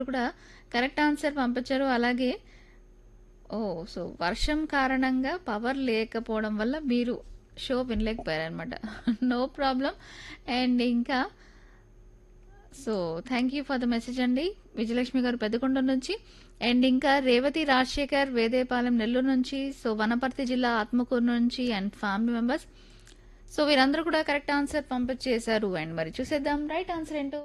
కూడా correct answer పంపించారు. అలాగే ఓహ్! సో, వర్షం కారణంగా పవర్ లేకపోవడం వల్ల మీరు షో వినలేకపోయారనమాట. No problem. అండ్ ఇంకా so, thank you for the message అండి. విజయలక్ష్మి గారు పెద్దకొండ నుంచి. అండ్ ఇంకా రేవతి రాజశేఖర్ వేదేపాలెం నెల్లూరు నుంచి. సో, వనపర్తి జిల్లా ఆత్మకూరు నుంచి అండ్ ఫ్యామిలీ మెంబర్స్. సో, వీరందరూ కూడా కరెక్ట్ ఆన్సర్ పంపించేశారు. అండ్ మరి చూసేద్దాం రైట్ ఆన్సర్ ఏంటో.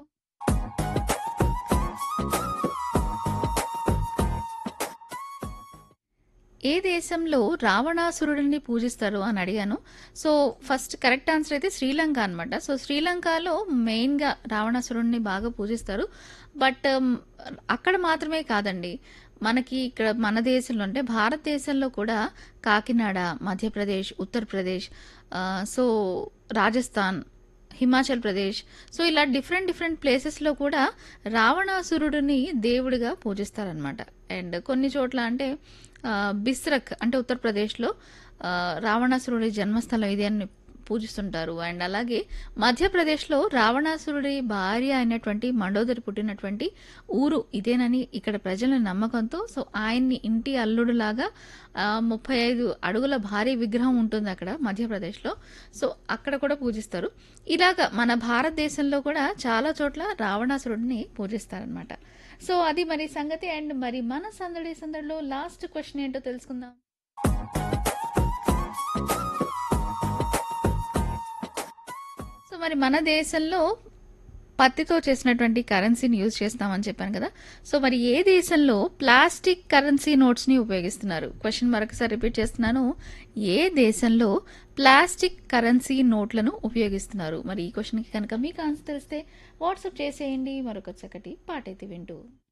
ఏ దేశంలో రావణాసురుడిని పూజిస్తారు అని అడిగాను. సో, ఫస్ట్ కరెక్ట్ ఆన్సర్ అయితే శ్రీలంక అనమాట. సో, శ్రీలంకలో మెయిన్‌గా రావణాసురుడిని బాగా పూజిస్తారు. బట్ హ్మ్, అక్కడ మాత్రమే కాదండి. మనకి ఇక్కడ మన దేశంలో అంటే భారతదేశంలో కూడా Kakinada, Madhya Pradesh, Uttar Pradesh ah, so, Rajasthan, Himachal Pradesh so, ఇలా డిఫరెంట్ డిఫరెంట్ ప్లేసెస్‌లో కూడా రావణాసురుడిని దేవుడిగా పూజిస్తారనమాట. అండ్ కొన్ని చోట్ల అంటే ఆహ్, బిస్రక్ అంటే ఉత్తరప్రదేశ్‌లో ఆహ్, రావణాసురుడి జన్మస్థలం ఇది అని పూజిస్తుంటారు. అండ్ అలాగే మధ్యప్రదేశ్‌లో రావణాసురుడి భార్య అయినటువంటి మండోదరి పుట్టినటువంటి ఊరు ఇదేనని ఇక్కడ ప్రజల నమ్మకంతో సో, ఆయన్ని ఇంటి అల్లుడులాగా ఆహ్, 35 అడుగుల భారీ విగ్రహం ఉంటుంది అక్కడ మధ్యప్రదేశ్‌లో. సో, అక్కడ కూడా పూజిస్తారు. ఇలాగ మన భారతదేశంలో కూడా చాలా చోట్ల రావణాసురుడిని పూజిస్తారనమాట. సో, అది మరి సంగతి. అండ్ మరి మన సందడి సందడిలో లాస్ట్ క్వెషన్ ఏంటో తెలుసుకుందాం. సో, మరి మన దేశంలో పత్తితో చేసినటువంటి కరెన్సీని యూజ్ చేస్తామని చెప్పాను కదా! సో, మరి ఏ దేశంలో ప్లాస్టిక్ కరెన్సీ నోట్స్‌ని ఉపయోగిస్తున్నారు? క్వెషన్ మరొకసారి రిపీట్ చేస్తున్నాను. ఏ దేశంలో ప్లాస్టిక్ కరెన్సీ నోట్లను ఉపయోగిస్తున్నారు? మరి ఈ క్వెషన్‌కి కనుక మీకు ఆన్సర్ తెలిస్తే వాట్సాప్ చేసేయండి. మరొక చక్కటి పాటైతే వింటూ.